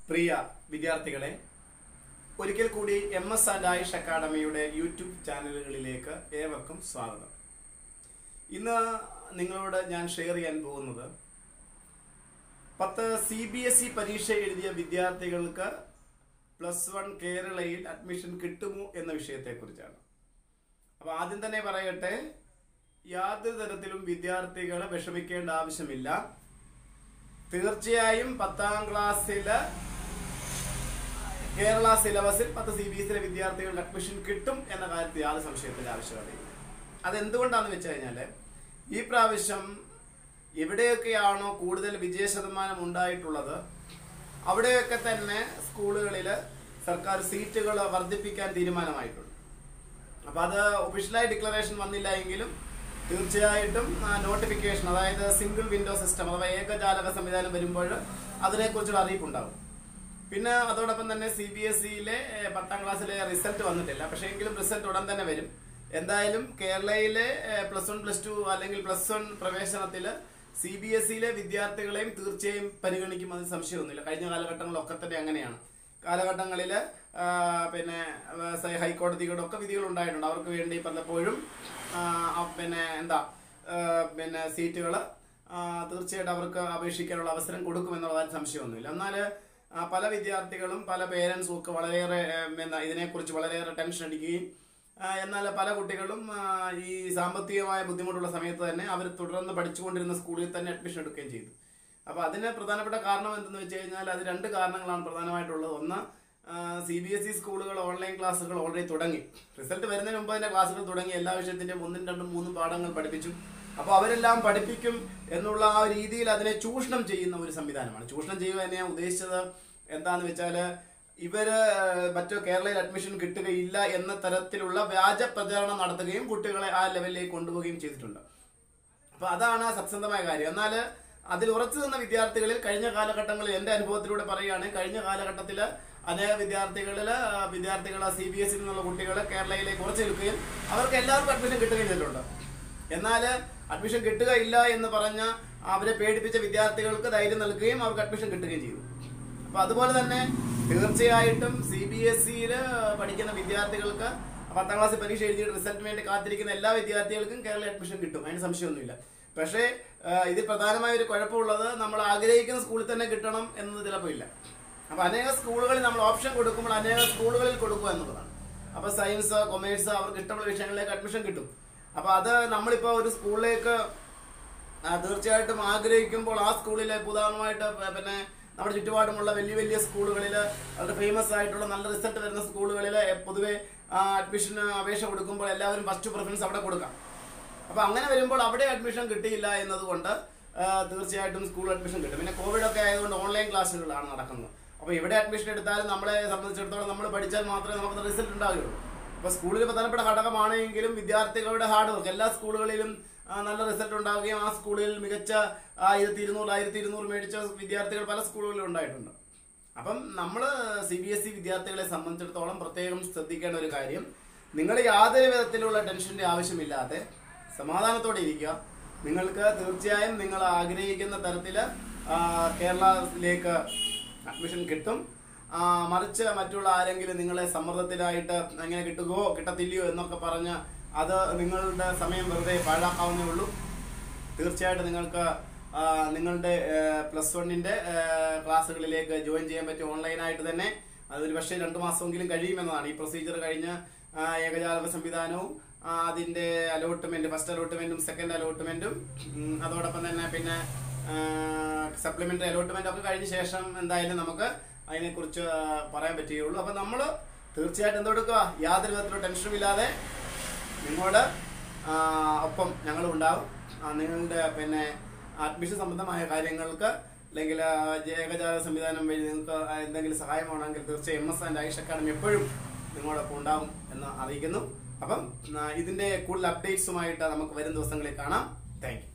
പ്രിയ വിദ്യാർത്ഥികളെ ഒരിക്കൽ കൂടി എം എസ് ആൻഡ് ആയുഷ് അക്കാഡമിയുടെ യൂട്യൂബ് ചാനലുകളിലേക്ക് ഏവർക്കും സ്വാഗതം ഇന്ന് നിങ്ങളോട് ഞാൻ ഷെയർ ചെയ്യാൻ പോകുന്നത് പത്ത് സി ബി എസ് ഇ പരീക്ഷ എഴുതിയ വിദ്യാർത്ഥികൾക്ക് പ്ലസ് വൺ കേരളയിൽ അഡ്മിഷൻ കിട്ടുമോ എന്ന വിഷയത്തെക്കുറിച്ചാണ് അപ്പോൾ ആദ്യം തന്നെ പറയട്ടെ യാതൊരു തരത്തിലും വിദ്യാർത്ഥികളെ വിഷമിക്കേണ്ട ആവശ്യമില്ല തീർച്ചയായും പത്താം ക്ലാസ്സില് കേരള സിലബസിൽ പത്ത് സി ബി എസിലെ വിദ്യാർത്ഥികൾക്ക് അഡ്മിഷൻ കിട്ടും എന്ന കാര്യത്തിൽ യാതൊരു സംശയത്തിന്റെ ആവശ്യകതയില്ല അതെന്തുകൊണ്ടാന്ന് വെച്ച് കഴിഞ്ഞാല് ഈ പ്രാവശ്യം എവിടെയൊക്കെയാണോ കൂടുതൽ വിജയ ശതമാനം ഉണ്ടായിട്ടുള്ളത് അവിടെയൊക്കെ തന്നെ സ്കൂളുകളിൽ സർക്കാർ സീറ്റുകൾ വർദ്ധിപ്പിക്കാൻ തീരുമാനമായിട്ടുണ്ട് അപ്പൊ അത് ഒഫീഷ്യലായി ഡിക്ലറേഷൻ വന്നില്ല എങ്കിലും തീർച്ചയായിട്ടും നോട്ടിഫിക്കേഷൻ അതായത് സിംഗിൾ വിൻഡോ സിസ്റ്റം അഥവാ ഏകജാലക സംവിധാനം വരുമ്പോൾ അതിനെക്കുറിച്ചുള്ള അറിയിപ്പുണ്ടാവും പിന്നെ അതോടൊപ്പം തന്നെ സി ബി എസ് സിയിലെ പത്താം ക്ലാസ്സിലെ റിസൾട്ട് വന്നിട്ടില്ല പക്ഷേ എങ്കിലും റിസൾട്ട് ഉടൻ തന്നെ വരും എന്തായാലും കേരളയിലെ പ്ലസ് വൺ പ്ലസ് ടു അല്ലെങ്കിൽ പ്ലസ് വൺ പ്രവേശനത്തിൽ സി ബി എസ് സിയിലെ വിദ്യാർത്ഥികളെയും തീർച്ചയായും പരിഗണിക്കും അതിന് സംശയമൊന്നുമില്ല കഴിഞ്ഞ കാലഘട്ടങ്ങളിലൊക്കെ തന്നെ അങ്ങനെയാണ് കാലഘട്ടങ്ങളിൽ പിന്നെ സ- ഹൈക്കോടതിയുടെ ഒക്കെ വിധികൾ ഉണ്ടായിട്ടുണ്ട് അവർക്ക് വേണ്ടി പലപ്പോഴും ആ, ആ, പിന്നെ എന്താ ആ, പിന്നെ സീറ്റുകൾ തീർച്ചയായിട്ടും അവർക്ക് അപേക്ഷിക്കാനുള്ള അവസരം കൊടുക്കുമെന്നുള്ള കാര്യം സംശയമൊന്നുമില്ല എന്നാൽ പല വിദ്യാർത്ഥികളും പല പേരൻസും ഒക്കെ വളരെയേറെ ആ, എന്താ ഇതിനെക്കുറിച്ച് വളരെയേറെ ടെൻഷൻ അടിക്കുകയും ആ, എന്നാൽ പല കുട്ടികളും ആ, ഈ സാമ്പത്തികമായ ബുദ്ധിമുട്ടുള്ള സമയത്ത് തന്നെ അവർ തുടർന്ന് പഠിച്ചുകൊണ്ടിരുന്ന സ്കൂളിൽ തന്നെ അഡ്മിഷൻ എടുക്കുകയും ചെയ്തു അപ്പൊ അതിന് പ്രധാനപ്പെട്ട കാരണം എന്തെന്ന് വെച്ച് കഴിഞ്ഞാൽ അത് രണ്ട് കാരണങ്ങളാണ് പ്രധാനമായിട്ടുള്ളത് ഒന്ന് സി ബി എസ് ഇ സ്കൂളുകൾ ഓൺലൈൻ ക്ലാസ്സുകൾ ഓൾറെഡി തുടങ്ങി റിസൾട്ട് വരുന്നതിന് മുമ്പ് തന്നെ ക്ലാസ്സുകൾ തുടങ്ങി എല്ലാ വിഷയത്തിന്റെയും ഒന്നും രണ്ടും മൂന്നും പാഠങ്ങൾ പഠിപ്പിച്ചു അപ്പോൾ അവരെല്ലാം പഠിപ്പിക്കും എന്നുള്ള ആ രീതിയിൽ അതിനെ ചൂഷണം ചെയ്യുന്ന ഒരു സംവിധാനമാണ് ചൂഷണം ചെയ്യുക എന്ന് ഞാൻ ഉദ്ദേശിച്ചത് എന്താന്ന് വെച്ചാല് ഇവര് മറ്റു കേരളയിൽ അഡ്മിഷൻ കിട്ടുകയില്ല എന്ന തരത്തിലുള്ള വ്യാജ പ്രചാരണം നടത്തുകയും കുട്ടികളെ ആ ലെവലിലേക്ക് കൊണ്ടുപോവുകയും ചെയ്തിട്ടുണ്ട് അപ്പൊ അതാണ് സത്യസന്ധമായ കാര്യം എന്നാൽ അതിൽ ഉറച്ചു നിന്ന വിദ്യാർത്ഥികളിൽ കഴിഞ്ഞ കാലഘട്ടങ്ങളിൽ എന്റെ അനുഭവത്തിലൂടെ പറയുകയാണ് കഴിഞ്ഞ കാലഘട്ടത്തിൽ അനേക വിദ്യാർത്ഥികളിൽ വിദ്യാർത്ഥികൾ സി ബി എസ് നിന്നുള്ള കുട്ടികൾ കേരളയിലേക്ക് ഉറച്ചു നിൽക്കുകയും അവർക്ക് എല്ലാവർക്കും അഡ്മിഷൻ കിട്ടുകയും ചെയ്തിട്ടുണ്ട് എന്നാൽ അഡ്മിഷൻ കിട്ടുകയില്ല എന്ന് പറഞ്ഞ അവരെ പേടിപ്പിച്ച വിദ്യാർത്ഥികൾക്ക് ധൈര്യം നൽകുകയും അവർക്ക് അഡ്മിഷൻ കിട്ടുകയും ചെയ്തു അപ്പൊ അതുപോലെ തന്നെ തീർച്ചയായിട്ടും സി ബി എസ് സിയിൽ പഠിക്കുന്ന വിദ്യാർത്ഥികൾക്ക് പത്താം ക്ലാസ് പരീക്ഷ എഴുതിയിട്ട് റിസൾട്ടിന് വേണ്ടി കാത്തിരിക്കുന്ന എല്ലാ വിദ്യാർത്ഥികൾക്കും കേരള അഡ്മിഷൻ കിട്ടും അതിന് സംശയമൊന്നുമില്ല പക്ഷേ ആ, ഇതിൽ പ്രധാനമായ ഒരു കുഴപ്പമുള്ളത് നമ്മൾ ആഗ്രഹിക്കുന്ന സ്കൂളിൽ തന്നെ കിട്ടണം എന്നത് ചിലപ്പോൾ ഇല്ല അപ്പൊ അനേക സ്കൂളുകളിൽ നമ്മൾ ഓപ്ഷൻ കൊടുക്കുമ്പോൾ അനേക സ്കൂളുകളിൽ കൊടുക്കുക എന്നുള്ളതാണ് അപ്പൊ സയൻസ് കൊമേഴ്സ് അവർക്ക് ഇഷ്ടമുള്ള വിഷയങ്ങളിലേക്ക് അഡ്മിഷൻ കിട്ടും അപ്പൊ അത് നമ്മളിപ്പോ ഒരു സ്കൂളിലേക്ക് ആ, തീർച്ചയായിട്ടും ആഗ്രഹിക്കുമ്പോൾ ആ സ്കൂളിലെ ഉദാഹരണമായിട്ട് പ- പിന്നെ നമ്മുടെ ചുറ്റുപാടുമുള്ള വലിയ വലിയ സ്കൂളുകളിൽ വളരെ ഫേമസ് ആയിട്ടുള്ള നല്ല റിസൾട്ട് വരുന്ന സ്കൂളുകളിൽ പൊതുവെ അഡ്മിഷന് അപേക്ഷ കൊടുക്കുമ്പോൾ എല്ലാവരും ഫസ്റ്റ് പ്രിഫറൻസ് അവിടെ കൊടുക്കാം അപ്പൊ അങ്ങനെ വരുമ്പോൾ അവിടെ അഡ്മിഷൻ കിട്ടിയില്ല എന്നതുകൊണ്ട് ആ, തീർച്ചയായിട്ടും സ്കൂൾ അഡ്മിഷൻ കിട്ടും പിന്നെ കോവിഡ് ഒക്കെ ആയതുകൊണ്ട് ഓൺലൈൻ ക്ലാസ്സുകളാണ് നടക്കുന്നത് അപ്പൊ ഇവിടെ അഡ്മിഷൻ എടുത്താലും നമ്മളെ സംബന്ധിച്ചിടത്തോളം നമ്മൾ പഠിച്ചാൽ മാത്രമേ നമുക്ക് റിസൾട്ട് ഉണ്ടാവുകയുള്ളൂ അപ്പൊ സ്കൂളിൽ പ്രധാനപ്പെട്ട ഘടകമാണെങ്കിലും വിദ്യാർത്ഥികളുടെ ഹാർഡ് വർക്ക് എല്ലാ സ്കൂളുകളിലും ആ, നല്ല റിസൾട്ട് ഉണ്ടാവുകയും ആ സ്കൂളിൽ മികച്ച ആയിരത്തി ഇരുന്നൂറ് ആയിരത്തി ഇരുന്നൂറ് മേടിച്ച വിദ്യാർത്ഥികൾ പല സ്കൂളുകളിലും ഉണ്ടായിട്ടുണ്ട് അപ്പം നമ്മൾ സി ബി എസ് ഇ വിദ്യാർത്ഥികളെ സംബന്ധിച്ചിടത്തോളം പ്രത്യേകം ശ്രദ്ധിക്കേണ്ട ഒരു കാര്യം നിങ്ങൾ യാതൊരു വിധത്തിലുള്ള ടെൻഷന്റെ ആവശ്യമില്ലാതെ സമാധാനത്തോടെ ഇരിക്കുക നിങ്ങൾക്ക് തീർച്ചയായും നിങ്ങൾ ആഗ്രഹിക്കുന്ന തരത്തിൽ കേരളത്തിലേക്ക് അഡ്മിഷൻ കിട്ടും ആ, മറിച്ച് മറ്റുള്ള ആരെങ്കിലും നിങ്ങളെ സമ്മർദ്ദത്തിലായിട്ട് എങ്ങനെ കിട്ടുകയോ കിട്ടത്തില്ലയോ എന്നൊക്കെ പറഞ്ഞ് അത് നിങ്ങളുടെ സമയം വെറുതെ പാഴാക്കാവുന്നേ ഉള്ളൂ തീർച്ചയായിട്ടും നിങ്ങൾക്ക് ആ, നിങ്ങളുടെ പ്ലസ് വണ്ണിന്റെ ക്ലാസ്സുകളിലേക്ക് ജോയിൻ ചെയ്യാൻ പറ്റും ഓൺലൈനായിട്ട് തന്നെ അതൊരു പക്ഷേ രണ്ടു മാസമെങ്കിലും കഴിയുമെന്നതാണ് ഈ പ്രൊസീജിയർ കഴിഞ്ഞ് ആ, ഏകജാലക സംവിധാനവും ആ, അതിന്റെ അലോട്ട്മെന്റ് ഫസ്റ്റ് അലോട്ട്മെന്റും സെക്കൻഡ് അലോട്ട്മെന്റും ഉം, അതോടൊപ്പം തന്നെ പിന്നെ സപ്ലിമെന്ററി അലോട്ട്മെന്റ് ഒക്കെ കഴിഞ്ഞ ശേഷം എന്തായാലും നമുക്ക് അതിനെക്കുറിച്ച് ആ, പറയാൻ പറ്റുകയുള്ളൂ അപ്പൊ നമ്മൾ തീർച്ചയായിട്ടും എന്തെടുക്കുക യാതൊരു വിധത്തിലുള്ള ടെൻഷനും ഇല്ലാതെ നിങ്ങളോട് ആ, ഒപ്പം ഞങ്ങൾ ഉണ്ടാവും ആ, നിങ്ങളുടെ പിന്നെ അഡ്മിഷൻ സംബന്ധമായ കാര്യങ്ങൾക്ക് അല്ലെങ്കിൽ ആ, ഏകജാല സംവിധാനം വഴി നിങ്ങൾക്ക് എന്തെങ്കിലും സഹായമാണെങ്കിൽ തീർച്ചയായും M S and Aish academy എപ്പോഴും നിങ്ങളോടൊപ്പം ഉണ്ടാവും എന്ന് അറിയിക്കുന്നു അപ്പം ആ, ഇതിന്റെ കൂടുതൽ അപ്ഡേറ്റ്സുമായിട്ട് നമുക്ക് വരും ദിവസങ്ങളിൽ കാണാം താങ്ക്